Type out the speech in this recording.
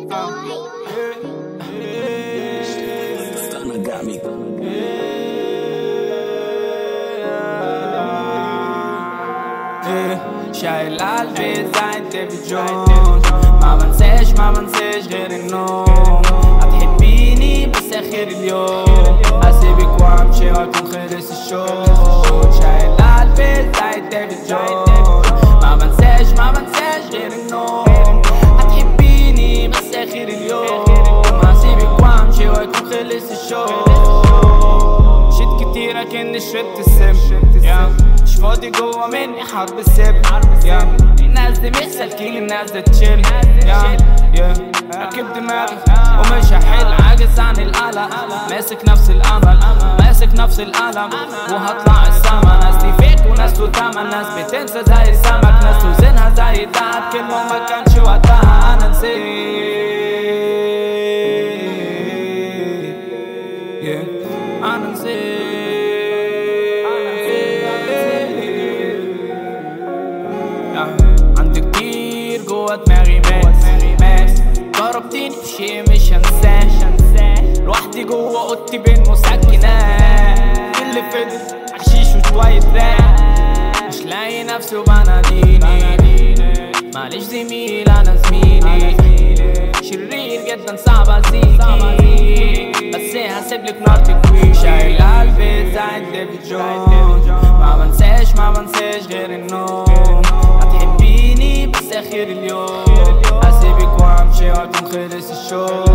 Stunner got me. شايل قلبي زي ديفيد جونز ما بنساش ما بنساش غير النوم هتحبيني بس اخر اليوم هسيبك وامشي واكون خلص الشوط شايل قلبي زي ديفيد جونز ما بنساش ما بنساش غير النوم هتحبيني بس اخر اليوم هسيبك وامشي واكون خلص الشوط شيت كتير اكني شربت السم يا مش فاضي جوا مني حرب السب يا الناس دي مش سالكين الناس دي تشيل يا يا راكب دماغي ومش هحل عاجز عن القلق ماسك نفس الامل ماسك نفس القلم وهطلع السما ناس دي فيك وناس له تمن ناس بتنسى زي السمك ناس توزنها زي الدهب كلمة ما كانش وقتها انا نسيت yeah. انا نسيت عندي كتير جوا دماغي ماس ضربتني في شي مش هنساه لوحدي جوا اوضتي بين مسكنات اللي فضل حشيش وشوية راب مش لاقي نفسي وبناديني معلش زميل انا زميلي شرير جدا صعب ازيكي بس هسيبلك نار تكوي شايل قلبي زي ديفيد جونز ما بنساش ما بنساش غير النوم هتحبيني بس اخر اليوم هسيبك وامشي واكون خلص الشوق